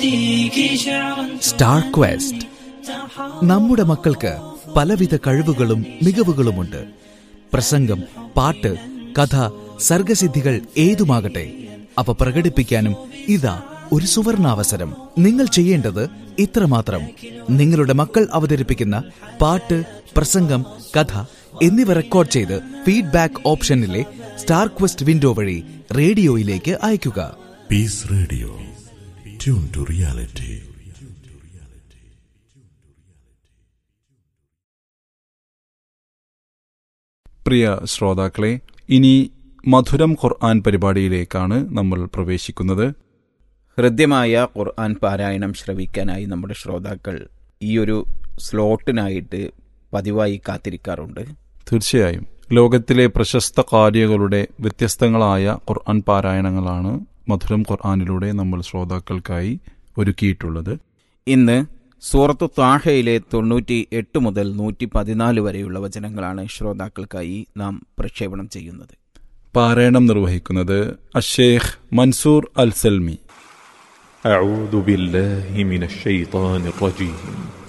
star question നമ്മുടെ മക്കൾക്ക് പലവിധ കഴിവുകളും മികവുകളുമുണ്ട് പ്രസംഗം പാട്ട് കഥ സർഗസിദ്ധികൾ ഏതുമാകട്ടെ അവ പ്രകടിപ്പിക്കാനും ഇതാ ഒരു സുവർണാവസരം നിങ്ങൾ ചെയ്യേണ്ടത് ഇത്രമാത്രം നിങ്ങളുടെ മക്കൾ അവതരിപ്പിക്കുന്ന പാട്ട് പ്രസംഗം കഥ എന്നിവ റെക്കോർഡ് ചെയ്ത് ഫീഡ്ബാക്ക് ഓപ്ഷനിലെ സ്റ്റാർ ക്വസ്റ്റ് വിൻഡോ വഴി റേഡിയോയിലേക്ക് അയയ്ക്കുക peace radio tune to reality പ്രിയ ശ്രോതാക്കളെ ഇനി മധുരം ഖുർആൻ പരിപാടിയിലേക്കാണ് നമ്മൾ പ്രവേശിക്കുന്നത് ഹൃദ്യമായ ഖുർആൻ പാരായണം ശ്രവിക്കാനായി നമ്മുടെ ശ്രോതാക്കൾ ഈ ഒരു സ്ലോട്ടിനായിട്ട് പതിവായി കാത്തിരിക്കാറുണ്ട് തീർച്ചയായും ലോകത്തിലെ പ്രശസ്ത കാര്യങ്ങളുടെ വ്യത്യസ്തങ്ങളായ ഖുർആൻ പാരായണങ്ങളാണ് മധുരം ഖുർആനിലൂടെ നമ്മൾ ശ്രോതാക്കൾക്കായി ഒരുക്കിയിട്ടുള്ളത് ഇന്ന് സൂറത്തു താഹയിലെ തൊണ്ണൂറ്റി എട്ട് മുതൽ നൂറ്റി പതിനാല് വരെയുള്ള വചനങ്ങളാണ് ശ്രോതാക്കൾക്കായി നാം പ്രക്ഷേപണം ചെയ്യുന്നത് പാരായണം നിർവഹിക്കുന്നത് അഷേഖ് മൻസൂർ അൽ സൽമി أعوذ بالله من الشيطان الرجيم